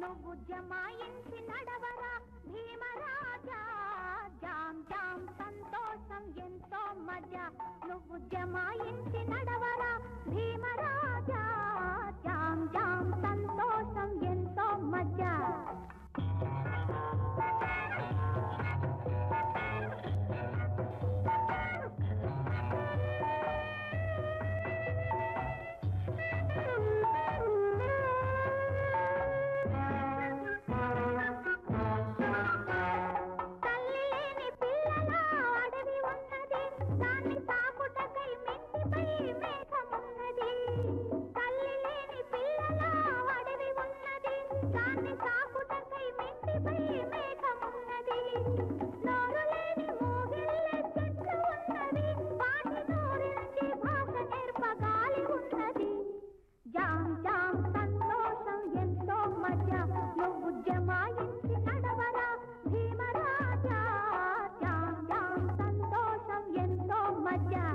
నువ్వు జమాయించి నడవరా భీమరాజా jam jam సంతోషం ఎంతో మజా నువ్వు జమాయించి నడవరా భీమరాజా జాం జాం సంతోషం ఎంతో మజా తల్లి లేని పిల్లల అడవి ఉన్నది దాన్ని తాకుటకై మెంటిపై మేఘమున్నది తల్లి లేని పిల్లల అడవి ఉన్నది దాన్ని తాకుటకై మెంటిపై మేఘమున్నది నోరు లేని మూగిళ్ళ చెట్లు ఉన్నవి వాటి నోరించి భాష నేర్పగాలి ఉన్నది జాం జాం సంతోషం ఎంతో మజా నువ్వు జమాయించి నడవరా భీమరాజా జాం జాం సంతోషం ఎంతో మజా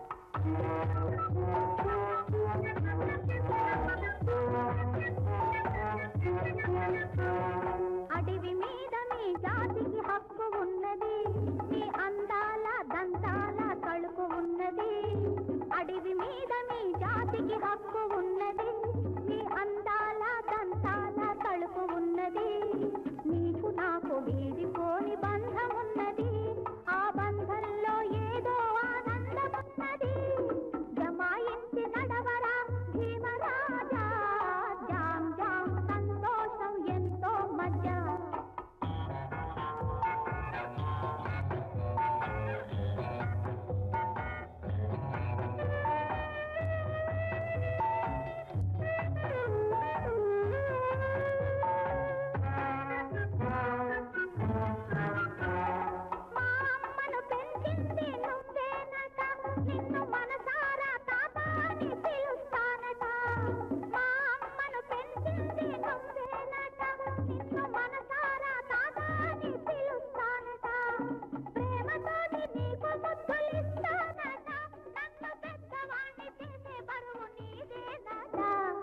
అడవి మీద మీ జాతికి హక్కు ఉన్నది మీ అందాల దంతాల తలుపు ఉన్నది అడవి మీద మీ జాతికి హక్కు ఉన్నది మీ అందాల దంతాల తలుపు ఉన్నది నీకు నాకు వీడిపోని బంధం ఉన్నది ఆ బంధంలో ఏదో ఆనందం ఉన్నది జమాయించి నడవరా భీమరాజా జాం జాం సంతోషం ఎంతో మజా మా అమ్మను పెంచింది నువ్వేనట నిన్ను మనసారా తాత అని పిలుస్తానట మా అమ్మను పెంచింది నువ్వేనట నిన్ను మనసారా తాత అని పిలుస్తానట ప్రేమతోటి నీకు ముద్దులిస్తానట నన్ను పెద్దవాణ్ణి చేసే బరువు నీదేనట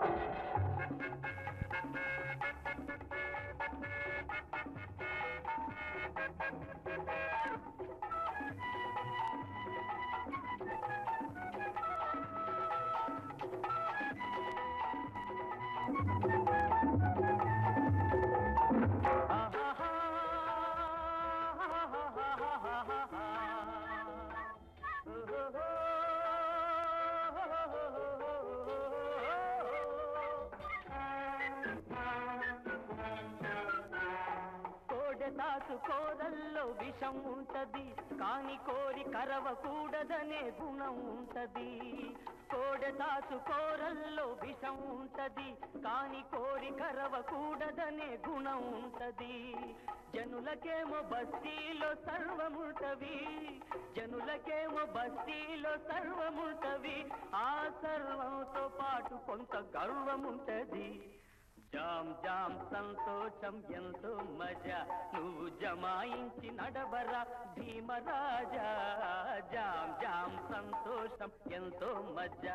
కోడెతాసు కోరల్లో విషం ఉంటది కాని కోరి కరవకూడదనే గుణం ఉంటది కోడెతాసు కోరల్లో విషం ఉంటది కాని కోరి కరవకూడదనే గుణం ఉంటది జనులకేమో బస్తీలో సర్వముంటవి జనులకేమో బస్తీలో సర్వముంటవి ఆ సర్వంతో పాటు కొంత గర్వముంటది జాం జాం సంతోషం ఎంతో మజా నువ్వు జమాయించి నడవరా భీమరాజా జాం జాం సంతోషం ఎంతో మజా